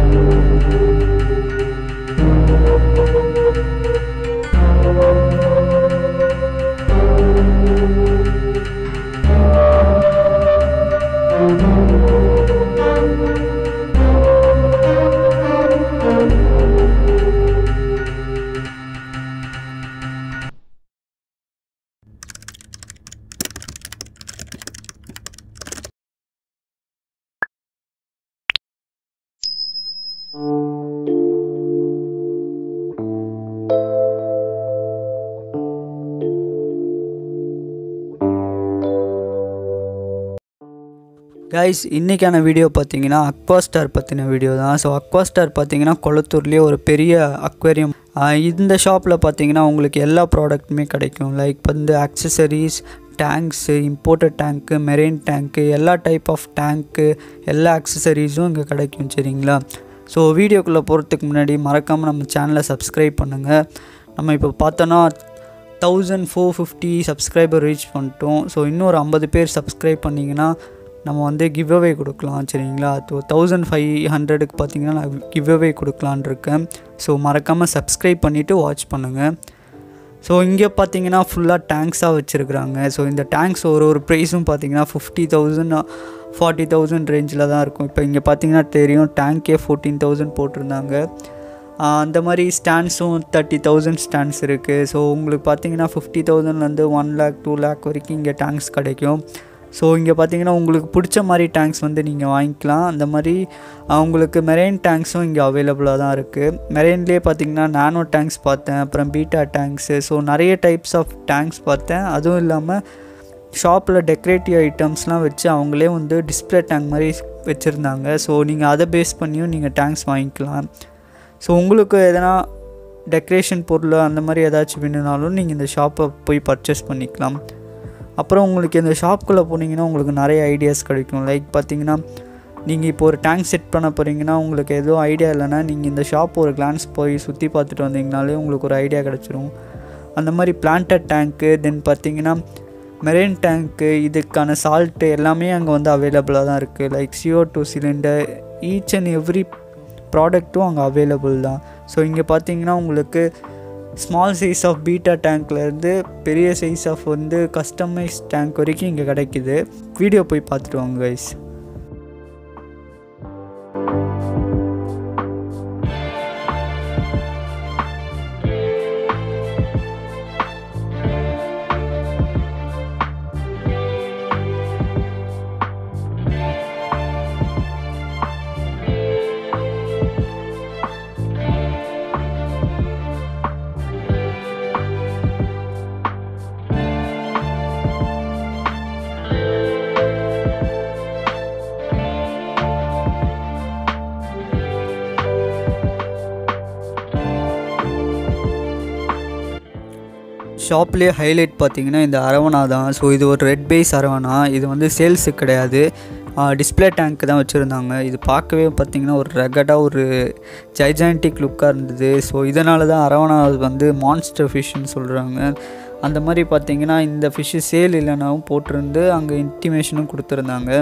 Guys இன்றைக்கான video பார்த்தீங்கன்னா அக்வாஸ்டார் பற்றின வீடியோ தான் ஸோ அக்வாஸ்டார் பார்த்தீங்கன்னா கொளத்தூர்லேயே ஒரு பெரிய அக்வேரியம் இந்த ஷாப்பில் பார்த்தீங்கன்னா உங்களுக்கு எல்லா ப்ராடக்ட்டுமே கிடைக்கும் லைக் வந்து accessories tanks imported tank marine tank எல்லா டைப் ஆஃப் டேங்க்கு எல்லா அக்சசரிஸும் இங்கே கிடைக்கும் சரிங்களா ஸோ வீடியோக்குள்ளே போகிறதுக்கு முன்னாடி மறக்காமல் நம்ம சேனலை சப்ஸ்கிரைப் பண்ணுங்கள் நம்ம இப்போ பார்த்தோன்னா thousand four fifty subscriber reach பண்ணிட்டோம் ஸோ இன்னொரு ஐம்பது பேர் சப்ஸ்கிரைப் பண்ணிங்கன்னா நம்ம வந்து கிவ் அவே கொடுக்கலாம் சரிங்களா ஸோ தௌசண்ட் ஃபைவ் ஹண்ட்ரடுக்கு பார்த்தீங்கன்னா நான் கிவ் அவே கொடுக்கலான் இருக்கேன் ஸோ மறக்காமல் சப்ஸ்கிரைப் பண்ணிவிட்டு வாட்ச் பண்ணுங்கள் ஸோ இங்கே பார்த்தீங்கன்னா ஃபுல்லாக டேங்க்ஸாக வச்சுருக்குறாங்க ஸோ இந்த டேங்க்ஸ் ஒரு ஒரு ப்ரைஸும் பார்த்தீங்கன்னா ஃபிஃப்டி தௌசண்ட் ஃபார்ட்டி தௌசண்ட் ரேஞ்சில் தான் இருக்கும் இப்போ இங்கே பார்த்தீங்கன்னா தெரியும் டேங்க்கே ஃபோர்டீன் தௌசண்ட் போட்டிருந்தாங்க அந்த மாதிரி ஸ்டாண்ட்ஸும் தேர்ட்டி தௌசண்ட் ஸ்டாண்ட்ஸ் இருக்குது ஸோ உங்களுக்கு பார்த்தீங்கன்னா ஃபிஃப்டி தௌசண்ட்லேருந்து ஒன் லேக் டூ லேக் வரைக்கும் இங்கே டேங்க்ஸ் கிடைக்கும் ஸோ இங்கே பார்த்தீங்கன்னா உங்களுக்கு பிடிச்ச மாதிரி டேங்க்ஸ் வந்து நீங்கள் வாங்கிக்கலாம் அந்த மாதிரி உங்களுக்கு மெரெயின் டேங்க்ஸும் இங்கே அவைலபிளாக தான் இருக்குது மெரெயின்லேயே பார்த்தீங்கன்னா நானோ டேங்க்ஸ் பார்த்தேன் அப்புறம் பீட்டா டேங்க்ஸு ஸோ நிறைய டைப்ஸ் ஆஃப் டேங்க்ஸ் பார்த்தேன் அதுவும் இல்லாமல் ஷாப்பில் டெக்கரேட்டிவ் ஐட்டம்ஸ்லாம் வச்சு அவங்களே வந்து டிஸ்பிளே டேங்க் மாதிரி வச்சுருந்தாங்க ஸோ நீங்கள் அதை பேஸ் பண்ணியும் நீங்கள் டேங்க்ஸ் வாங்கிக்கலாம் ஸோ உங்களுக்கு எதனா டெக்கரேஷன் பொருள் அந்த மாதிரி ஏதாச்சும் வேணுனாலும் நீங்கள் இந்த ஷாப்பை போய் பர்ச்சேஸ் பண்ணிக்கலாம் அப்புறம் உங்களுக்கு இந்த ஷாப்புக்குள்ளே போனீங்கன்னா உங்களுக்கு நிறைய ஐடியாஸ் கிடைக்கும் லைக் பார்த்தீங்கன்னா நீங்கள் இப்போ ஒரு டேங்க் செட் பண்ண போகிறீங்கன்னா உங்களுக்கு எதுவும் ஐடியா இல்லைன்னா நீங்கள் இந்த ஷாப் ஒரு கிளான்ஸ் போய் சுற்றி பார்த்துட்டு வந்தீங்கனாலே உங்களுக்கு ஒரு ஐடியா கிடச்சிரும் அந்த மாதிரி பிளான்டட் டேங்க்கு தென் பார்த்தீங்கன்னா மெரெயின் டேங்க்கு இதுக்கான சால்ட்டு எல்லாமே அங்கே வந்து அவைலபிளாக தான் இருக்குது like CO two cylinder each and every ப்ராடக்ட்டும் அங்கே அவைலபிள் தான் ஸோ இங்கே பார்த்தீங்கன்னா உங்களுக்கு ஸ்மால் சைஸ் ஆஃப் பீட்டா டேங்க்லேருந்து பெரிய சைஸ் ஆஃப் வந்து கஸ்டமைஸ் டேங்க் வரைக்கும் இங்கே கிடைக்குது வீடியோ போய் பார்த்துட்டு வாங்க கைஸ் ஷாப்லேயே ஹைலைட் பார்த்தீங்கன்னா இந்த அரவணா தான் ஸோ இது ஒரு ரெட் பேஸ் அரவணா இது வந்து சேல்ஸுக்கு கிடையாது டிஸ்பிளே டேங்க் தான் வச்சுருந்தாங்க இது பார்க்கவே பார்த்திங்கன்னா ஒரு ரெகடாக ஒரு ஜைஜான்டிக் லுக்காக இருந்தது ஸோ இதனால தான் அரவணா வந்து மான்ஸ்டர் ஃபிஷ்ஷுன்னு சொல்கிறாங்க அந்த மாதிரி பார்த்திங்கன்னா இந்த ஃபிஷ்ஷு சேல் இல்லைனாவும் போட்டிருந்து அங்கே இன்டிமேஷனும் கொடுத்துருந்தாங்க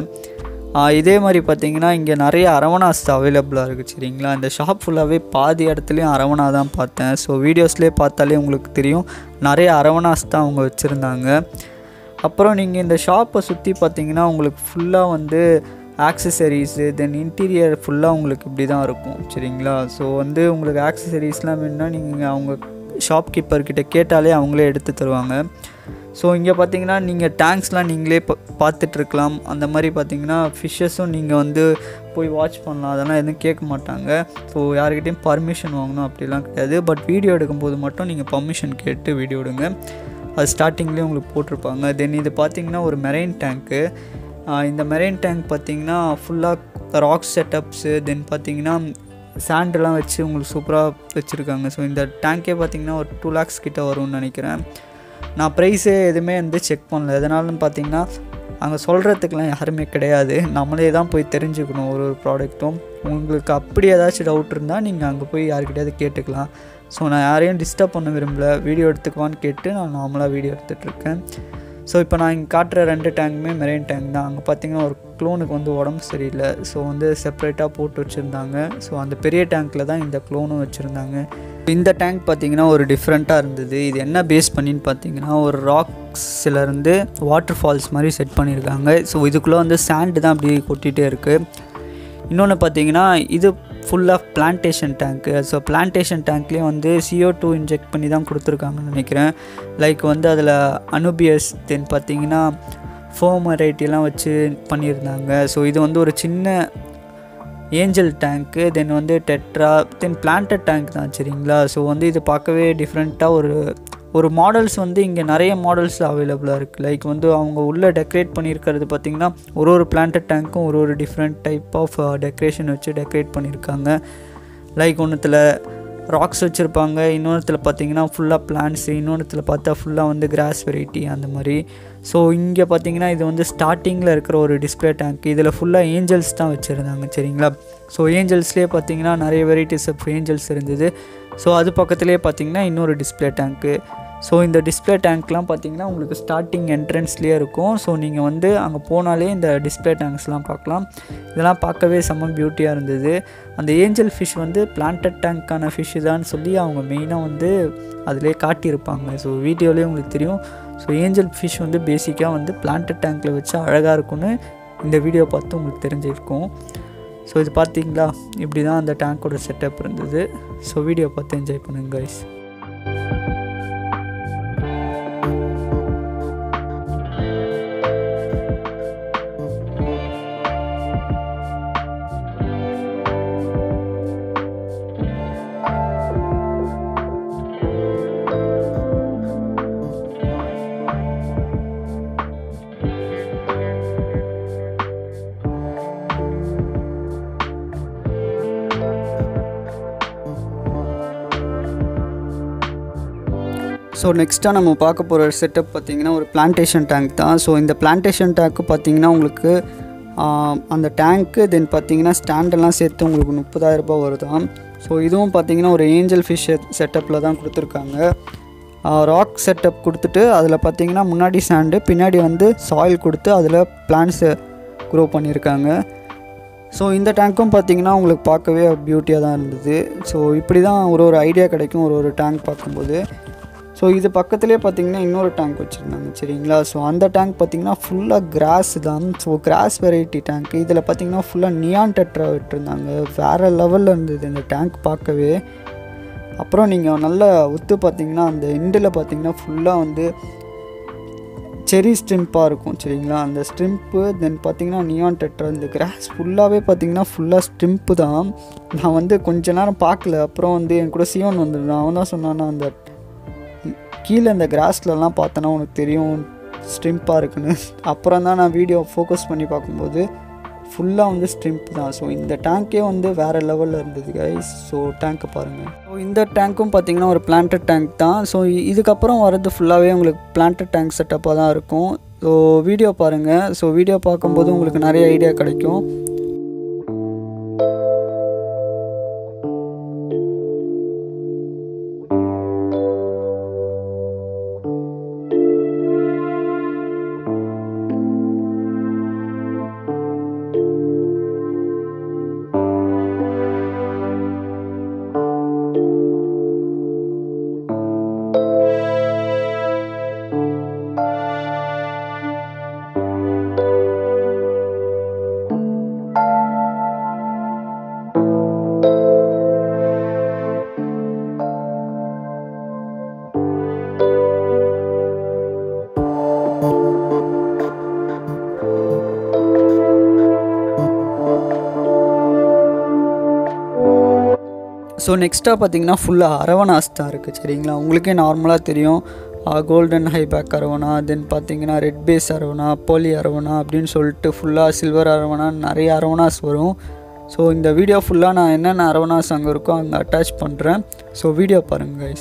இதே மாதிரி பார்த்தீங்கன்னா இங்கே நிறைய அரவணாஸ் அவைலபிளாக இருக்குது சரிங்களா இந்த ஷாப் ஃபுல்லாகவே பாதி இடத்துலையும் அரவணா தான் பார்த்தேன் ஸோ வீடியோஸ்லேயே பார்த்தாலே உங்களுக்கு தெரியும் நிறைய அரவணாஸ் தான் அவங்க வச்சுருந்தாங்க அப்புறம் நீங்கள் இந்த ஷாப்பை சுற்றி பார்த்தீங்கன்னா உங்களுக்கு ஃபுல்லாக வந்து ஆக்சசரிஸு தென் இன்டீரியர் ஃபுல்லாக உங்களுக்கு இப்படி தான் இருக்கும் சரிங்களா ஸோ வந்து உங்களுக்கு ஆக்சசரிஸ்லாம் வேணுன்னா நீங்கள் அவங்க ஷாப்கீப்பர்கிட்ட கேட்டாலே அவங்களே எடுத்து தருவாங்க ஸோ இங்கே பார்த்தீங்கன்னா நீங்கள் டேங்க்ஸ்லாம் நீங்களே பார்த்துட்ருக்கலாம் அந்த மாதிரி பார்த்தீங்கன்னா ஃபிஷ்ஷஸும் நீங்கள் வந்து போய் வாட்ச் பண்ணலாம் அதெல்லாம் எதுவும் கேட்க மாட்டாங்க ஸோ யார்கிட்டையும் பர்மிஷன் வாங்கணும் அப்படிலாம் கிடையாது பட் வீடியோ எடுக்கும்போது மட்டும் நீங்கள் பர்மிஷன் கேட்டு வீடியோ எடுங்க அது ஸ்டார்டிங்லேயே உங்களுக்கு போட்டிருப்பாங்க தென் இது பார்த்தீங்கன்னா ஒரு மெரெயின் டேங்க்கு இந்த மெரெயின் டேங்க் பார்த்தீங்கன்னா ஃபுல்லாக ராக் செட்டப்ஸு தென் பார்த்தீங்கன்னா சாண்டெல்லாம் வச்சு உங்களுக்கு சூப்பராக வச்சுருக்காங்க ஸோ இந்த டேங்க்கே பார்த்தீங்கன்னா ஒரு டூ லேக்ஸ் கிட்ட வரும்னு நினைக்கிறேன் நான் ப்ரைஸே எதுவுமே வந்து செக் பண்ணல எதனாலும் பார்த்தீங்கன்னா அங்கே சொல்கிறதுக்கெலாம் யாருமே கிடையாது நம்மளே தான் போய் தெரிஞ்சுக்கணும் ஒரு ஒரு ப்ராடக்ட்டும் உங்களுக்கு அப்படி ஏதாச்சும் டவுட் இருந்தால் நீங்கள் அங்கே போய் யார்கிட்டயாவது கேட்டுக்கலாம் ஸோ நான் யாரையும் டிஸ்டர்ப் பண்ண விரும்பல வீடியோ எடுத்துக்குவான்னு கேட்டு நான் நார்மலாக வீடியோ எடுத்துகிட்ருக்கேன் ஸோ இப்போ நான் இங்கே காட்டுற ரெண்டு டேங்குமே மெரெயின் டேங்க் தான் அங்கே பார்த்தீங்கன்னா ஒரு க்ளோனுக்கு வந்து உடம்பு சரியில்லை ஸோ வந்து செப்பரேட்டாக போட்டு வச்சுருந்தாங்க ஸோ அந்த பெரிய டேங்க்கில் தான் இந்த க்ளோனும் வச்சுருந்தாங்க இந்த டேங்க் பார்த்தீங்கன்னா ஒரு டிஃப்ரெண்ட்டாக இருந்தது இது என்ன பேஸ் பண்ணின்னு பார்த்தீங்கன்னா ஒரு ராக்ஸில் இருந்து வாட்டர் ஃபால்ஸ் மாதிரி செட் பண்ணியிருக்காங்க ஸோ இதுக்குள்ளே வந்து சாண்டு தான் அப்படி கொட்டிகிட்டே இருக்குது இன்னொன்று பார்த்தீங்கன்னா இது ஃபுல்லாக பிளான்டேஷன் டேங்க்கு ஸோ பிளான்டேஷன் டேங்க்லேயே வந்து CO2 டூ இன்ஜெக்ட் பண்ணி தான் கொடுத்துருக்காங்கன்னு நினைக்கிறேன் லைக் வந்து அதில் அனுபியஸ் தென் பார்த்தீங்கன்னா ஃபோமரைட்டிலாம் வச்சு பண்ணியிருந்தாங்க ஸோ இது வந்து ஒரு சின்ன ஏஞ்சல் டேங்க்கு தென் வந்து டெட்ரா தென் பிளான்டட் டேங்க் தான் சரிங்களா ஸோ வந்து இது பார்க்கவே டிஃப்ரெண்ட்டாக ஒரு ஒரு மாடல்ஸ் வந்து இங்கே நிறைய மாடல்ஸ் அவைலபிளாக இருக்குது லைக் வந்து அவங்க உள்ளே டெக்கரேட் பண்ணியிருக்கிறது பார்த்திங்கன்னா ஒரு ஒரு பிளான்டட் டேங்க்கும் ஒரு ஒரு டிஃப்ரெண்ட் டைப் ஆஃப் டெக்கரேஷன் வச்சு டெக்கரேட் பண்ணியிருக்காங்க லைக் ஒன்றுத்தில் ராக்ஸ் வச்சுருப்பாங்க இன்னொன்றுத்தில் பார்த்தீங்கன்னா ஃபுல்லாக பிளான்ட்ஸ் இன்னொன்றுத்தில் பார்த்தா ஃபுல்லாக வந்து கிராஸ் வெரைட்டி அந்த மாதிரி ஸோ இங்கே பார்த்தீங்கன்னா இது வந்து ஸ்டார்டிங்கில் இருக்கிற ஒரு டிஸ்பிளே டேங்க் இதில் ஃபுல்லாக ஏஞ்சல்ஸ் தான் வச்சுருந்தாங்க சரிங்களா ஸோ ஏஞ்சல்ஸ்லேயே பார்த்தீங்கன்னா நிறைய வெரைட்டிஸ் ஆஃப் ஏஞ்சல்ஸ் இருந்தது ஸோ அது பக்கத்துலேயே பார்த்தீங்கன்னா இன்னொரு டிஸ்பிளே டேங்க்கு ஸோ இந்த டிஸ்பிளே டேங்க்லாம் பார்த்தீங்கன்னா உங்களுக்கு ஸ்டார்டிங் என்ட்ரன்ஸ்லேயே இருக்கும் ஸோ நீங்கள் வந்து அங்கே போனாலே இந்த டிஸ்பிளே டேங்க்ஸ்லாம் பார்க்கலாம் இதெல்லாம் பார்க்கவே செம்ம பியூட்டியாக இருந்தது அந்த ஏஞ்சல் ஃபிஷ் வந்து பிளான்டட் டேங்க்கான ஃபிஷ் தான் சொல்லி அவங்க மெயினாக வந்து அதிலே காட்டியிருப்பாங்க ஸோ வீடியோலேயே உங்களுக்கு தெரியும் ஸோ ஏஞ்சல் ஃபிஷ் வந்து பேசிக்காக வந்து பிளான்டட் டேங்க்கில் வச்சு அழகாக இருக்கும்னு இந்த வீடியோ பார்த்து உங்களுக்கு தெரிஞ்சிருக்கும் ஸோ இது பார்த்தீங்களா இப்படி தான் அந்த டேங்க்கோட செட்டப் இருந்தது ஸோ வீடியோ பார்த்து என்ஜாய் பண்ணுங்க கைஸ் ஸோ நெக்ஸ்ட்டாக நம்ம பார்க்க போகிற செட்டப் பார்த்திங்கன்னா ஒரு பிளான்டேஷன் டேங்க் தான் ஸோ இந்த பிளான்டேஷன் டேங்க்கு பார்த்திங்கன்னா உங்களுக்கு ஆஹ், அந்த டேங்க்கு தென் பார்த்தீங்கன்னா ஸ்டாண்டெல்லாம் சேர்த்து உங்களுக்கு முப்பதாயிரம் ரூபாய் வருதாம் ஸோ இதுவும் பார்த்தீங்கன்னா ஒரு ஏஞ்சல் ஃபிஷ் செட்டப்பில் தான் கொடுத்துருக்காங்க ராக் செட்டப் கொடுத்துட்டு அதில் பார்த்தீங்கன்னா முன்னாடி சாண்டு பின்னாடி வந்து சாயில் கொடுத்து அதில் பிளான்ட்ஸை க்ரோ பண்ணியிருக்காங்க ஸோ இந்த டேங்க்கும் பார்த்தீங்கன்னா உங்களுக்கு பார்க்கவே பியூட்டியாக தான் இருந்தது ஸோ இப்படி தான் ஒரு ஒரு ஐடியா கிடைக்கும் ஒரு ஒரு டேங்க் பார்க்கும்போது ஸோ இது பக்கத்துலேயே பார்த்தீங்கன்னா இன்னொரு டேங்க் வச்சுருந்தாங்க சரிங்களா ஸோ அந்த டேங்க் பார்த்தீங்கன்னா ஃபுல்லாக கிராஸ் தான் ஸோ கிராஸ் வெரைட்டி டேங்க் இதில் பார்த்தீங்கன்னா ஃபுல்லாக நியான் டெட்ரா விட்டுருந்தாங்க வேறு லெவலில் இருந்தது இந்த டேங்க் பார்க்கவே அப்புறம் நீங்கள் நல்லா உத்து பார்த்தீங்கன்னா அந்த எண்டில் பார்த்தீங்கன்னா ஃபுல்லாக வந்து செரி ஸ்ட்ரிம்ப்பாக இருக்கும் சரிங்களா அந்த ஸ்ட்ரிம்ப்பு தென் பார்த்தீங்கன்னா நியான் டெட்ரா இந்த கிராஸ் ஃபுல்லாகவே பார்த்தீங்கன்னா ஃபுல்லாக ஸ்ட்ரிம்ப்பு தான் நான் வந்து கொஞ்ச நேரம் பார்க்கல அப்புறம் வந்து என் கூட சியோன் வந்துருந்தான் அவன் தான் சொன்னான்னா அந்த கீழே இந்த கிராஸ்லலாம் பார்த்தோன்னா உனக்கு தெரியும் ஸ்ட்ரிம்ப்பாக இருக்குன்னு அப்புறம் தான் நான் வீடியோ ஃபோக்கஸ் பண்ணி பார்க்கும்போது ஃபுல்லாக வந்து ஸ்ட்ரிம்ப் தான் ஸோ இந்த டேங்க்கே வந்து வேறு லெவலில் இருந்தது கைஸ் ஸோ டேங்க்கை பாருங்கள் ஸோ இந்த டேங்க்கும் பார்த்தீங்கன்னா ஒரு பிளான்டட் டேங்க் தான் ஸோ இதுக்கப்புறம் வர்றது ஃபுல்லாகவே உங்களுக்கு பிளான்டட் டேங்க் செட்டப்பாக தான் இருக்கும் ஸோ வீடியோ பாருங்கள் ஸோ வீடியோ பார்க்கும்போது உங்களுக்கு நிறைய ஐடியா கிடைக்கும் ஸோ நெக்ஸ்ட்டாக பார்த்தீங்கன்னா ஃபுல்லாக அரவணாஸ் தான் இருக்குது சரிங்களா உங்களுக்கே நார்மலாக தெரியும் கோல்டன் ஹைபேக் அரவணா தென் பார்த்தீங்கன்னா ரெட் பேஸ் அரவணா போலி அரவணா அப்படின்னு சொல்லிட்டு ஃபுல்லாக சில்வர் அரவணா நிறைய அரவணாஸ் வரும் ஸோ இந்த வீடியோ ஃபுல்லாக நான் என்னென்ன அரவணாஸ் அங்கே இருக்கோ அங்கே அட்டாச் பண்ணுறேன் ஸோ வீடியோ பாருங்கள் கைஸ்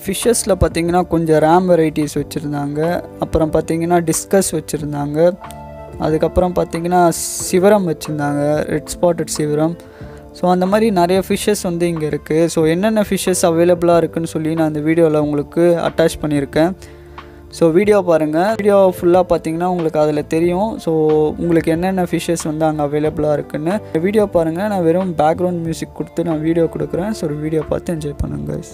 ஃபிஷ்ஷஸில் பார்த்தீங்கன்னா கொஞ்சம் ரேம் வெரைட்டிஸ் வச்சுருந்தாங்க அப்புறம் பார்த்தீங்கன்னா டிஸ்கஸ் வச்சுருந்தாங்க அதுக்கப்புறம் பார்த்தீங்கன்னா சிவரம் வச்சுருந்தாங்க ரெட் ஸ்பாட்டட் சிவரம் ஸோ அந்த மாதிரி நிறைய ஃபிஷ்ஷஸ் வந்து இங்கே இருக்குது ஸோ என்னென்ன ஃபிஷ்ஷஸ் அவைலபிளாக இருக்குன்னு சொல்லி நான் இந்த வீடியோவில் உங்களுக்கு அட்டாச் பண்ணியிருக்கேன் ஸோ வீடியோ பாருங்கள் வீடியோ ஃபுல்லாக பார்த்தீங்கன்னா உங்களுக்கு அதில் தெரியும் ஸோ உங்களுக்கு என்னென்ன ஃபிஷ்ஷஸ் வந்து அங்கே அவைலபிளாக இருக்குன்னு வீடியோ பாருங்கள் நான் வெறும் பேக்ரவுண்ட் மியூசிக் கொடுத்து நான் வீடியோ கொடுக்குறேன் ஸோ வீடியோ பார்த்து என்ஜாய் பண்ணுங்க guys.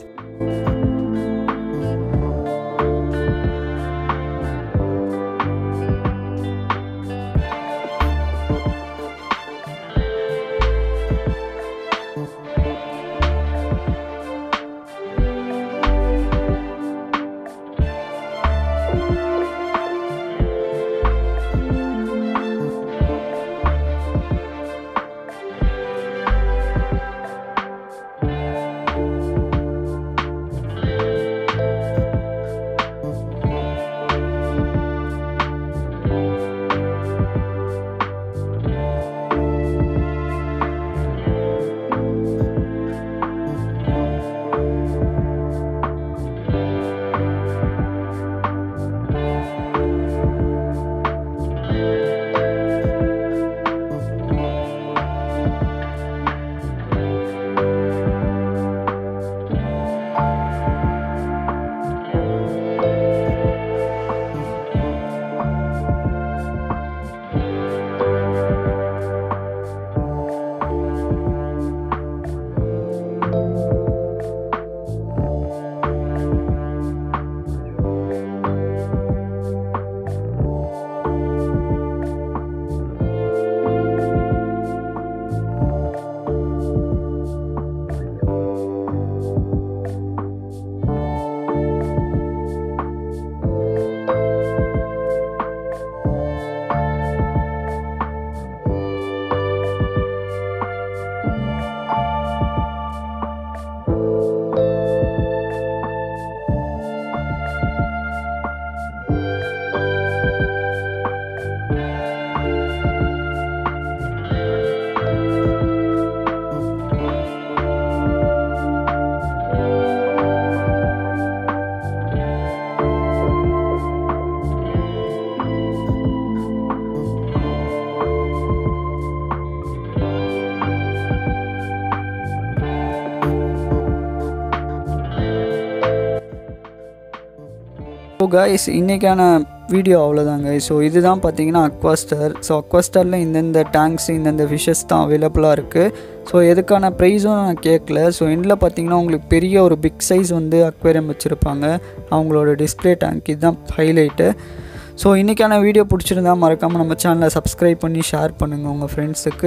ஸோ கைஸ் இன்றைக்கான வீடியோ அவ்வளோதாங்க ஸோ இதுதான் பார்த்தீங்கன்னா அக்வாஸ்டர் ஸோ அக்வாஸ்டரில் இந்தந்த டேங்க்ஸ் இந்தந்த ஃபிஷ்ஷஸ் தான் அவைலபிளாக இருக்குது ஸோ எதுக்கான ப்ரைஸும் நான் கேட்கல ஸோ எண்டில் பார்த்தீங்கன்னா உங்களுக்கு பெரிய ஒரு பிக் சைஸ் வந்து அக்வேரியம் வச்சுருப்பாங்க அவங்களோட டிஸ்பிளே டேங்க் இதுதான் ஹைலைட்டு ஸோ இன்றைக்கான வீடியோ பிடிச்சிருந்தா மறக்காமல் நம்ம சேனலை சப்ஸ்கிரைப் பண்ணி ஷேர் பண்ணுங்கள் உங்கள் ஃப்ரெண்ட்ஸுக்கு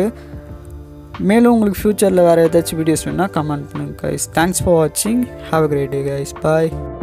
மேலும் உங்களுக்கு ஃப்யூச்சரில் வேறு ஏதாச்சும் வீடியோஸ் வேணால் கமெண்ட் பண்ணுங்கள் கைஸ் தேங்க்ஸ் ஃபார் வாட்சிங் have a great day guys bye